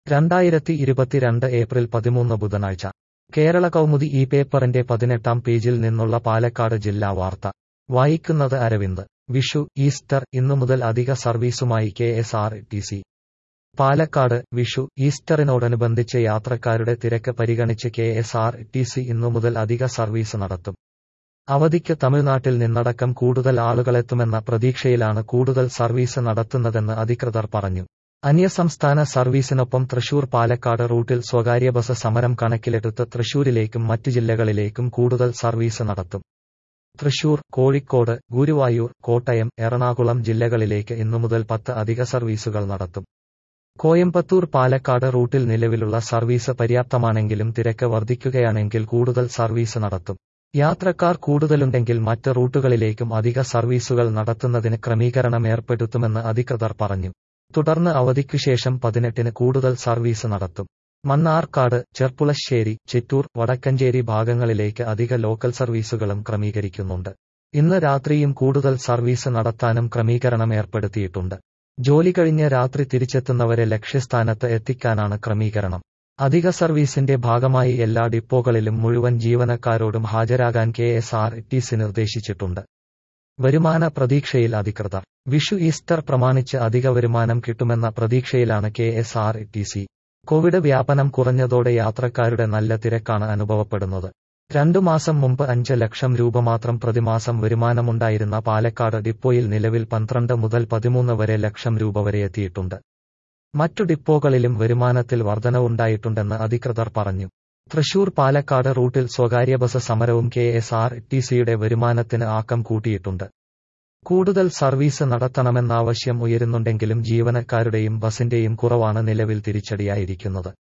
രണ്ടായിരത്തി ഇരുപത്തിരണ്ട് ഏപ്രിൽ പതിമൂന്ന് ബുധനാഴ്ച കേരള കൗമുദി ഈ പേപ്പറിന്റെ പതിനെട്ടാം പേജിൽ നിന്നുള്ള പാലക്കാട് ജില്ലാ വാർത്ത വായിക്കുന്നത് അരവിന്ദ് വിഷു ഈസ്റ്റർ ഇന്നു മുതൽ അധിക സർവീസുമായി K S R T C Palakkad Vishu ഈസ്റ്ററിനോടനുബന്ധിച്ച് യാത്രക്കാരുടെ തിരക്ക് പരിഗണിച്ച് K S R T C ഇന്നു മുതൽ അധിക സർവീസ് നടത്തും അവധിക്ക് തമിഴ്നാട്ടിൽ നിന്നടക്കം കൂടുതൽ ആളുകളെത്തുമെന്ന പ്രതീക്ഷയിലാണ് കൂടുതൽ സർവീസ് നടത്തുന്നതെന്ന് അധികൃതർ പറഞ്ഞു അന്യസംസ്ഥാന സർവീസിനൊപ്പം തൃശൂർ പാലക്കാട് റൂട്ടിൽ സ്വകാര്യ ബസ് സമരം കണക്കിലെടുത്ത് തൃശൂരിലേക്കും മറ്റു ജില്ലകളിലേക്കും കൂടുതൽ സർവീസ് നടത്തും തൃശൂർ കോഴിക്കോട് ഗുരുവായൂർ കോട്ടയം എറണാകുളം ജില്ലകളിലേക്ക് ഇന്നു മുതൽ പത്ത് അധിക സർവീസുകൾ നടത്തും കോയമ്പത്തൂർ പാലക്കാട് റൂട്ടിൽ നിലവിലുള്ള സർവീസ് പര്യാപ്തമാണെങ്കിലും തിരക്ക് വർദ്ധിക്കുകയാണെങ്കിൽ കൂടുതൽ സർവീസ് നടത്തും യാത്രക്കാർ കൂടുതലുണ്ടെങ്കിൽ മറ്റ് റൂട്ടുകളിലേക്കും അധിക സർവീസുകൾ നടത്തുന്നതിന് ക്രമീകരണം ഏർപ്പെടുത്തുമെന്ന് അധികൃതർ പറഞ്ഞു തുടർന്ന് അവധിക്കുശേഷം പതിനെട്ടിന് കൂടുതൽ സർവീസ് നടത്തും മണ്ണാർക്കാട് ചെർപ്പുളശ്ശേരി ചിറ്റൂർ വടക്കഞ്ചേരി ഭാഗങ്ങളിലേക്ക് അധിക ലോക്കൽ സർവീസുകളും ക്രമീകരിക്കുന്നുണ്ട് ഇന്ന് രാത്രിയും കൂടുതൽ സർവീസ് നടത്താനും ക്രമീകരണം ഏർപ്പെടുത്തിയിട്ടുണ്ട് ജോലി കഴിഞ്ഞ് രാത്രി തിരിച്ചെത്തുന്നവരെ ലക്ഷ്യസ്ഥാനത്ത് എത്തിക്കാനാണ് ക്രമീകരണം അധിക സർവീസിന്റെ ഭാഗമായി എല്ലാ ഡിപ്പോകളിലും മുഴുവൻ ജീവനക്കാരോടും ഹാജരാകാൻ K S R T C നിർദ്ദേശിച്ചിട്ടുണ്ട് വരുമാന പ്രതീക്ഷയിൽ അധികൃതർ വിഷു ഈസ്റ്റർ പ്രമാണിച്ച് അധിക വരുമാനം കിട്ടുമെന്ന പ്രതീക്ഷയിലാണ് K S R T C Covid വ്യാപനം കുറഞ്ഞതോടെ യാത്രക്കാരുടെ നല്ല തിരക്കാണ് അനുഭവപ്പെടുന്നത് രണ്ടു മാസം മുമ്പ് അഞ്ച് ലക്ഷം രൂപ മാത്രം പ്രതിമാസം വരുമാനമുണ്ടായിരുന്ന പാലക്കാട് ഡിപ്പോയിൽ നിലവിൽ പന്ത്രണ്ട് മുതൽ പതിമൂന്ന് വരെ ലക്ഷം രൂപ വരെ എത്തിയിട്ടുണ്ട് മറ്റു ഡിപ്പോകളിലും വരുമാനത്തിൽ വർധനവുണ്ടായിട്ടുണ്ടെന്ന് അധികൃതർ പറഞ്ഞു തൃശൂർ പാലക്കാട് റൂട്ടിൽ സ്വകാര്യ ബസ് സമരവും കെ എസ് ആർ ടി സിയുടെ വരുമാനത്തിന് ആക്കം കൂട്ടിയിട്ടുണ്ട് കൂടുതൽ സർവീസ് നടത്തണമെന്ന ആവശ്യം ഉയരുന്നുണ്ടെങ്കിലും ജീവനക്കാരുടെയും ബസിന്റെയും കുറവാണ് നിലവിൽ തിരിച്ചടിയായിരിക്കുന്നത്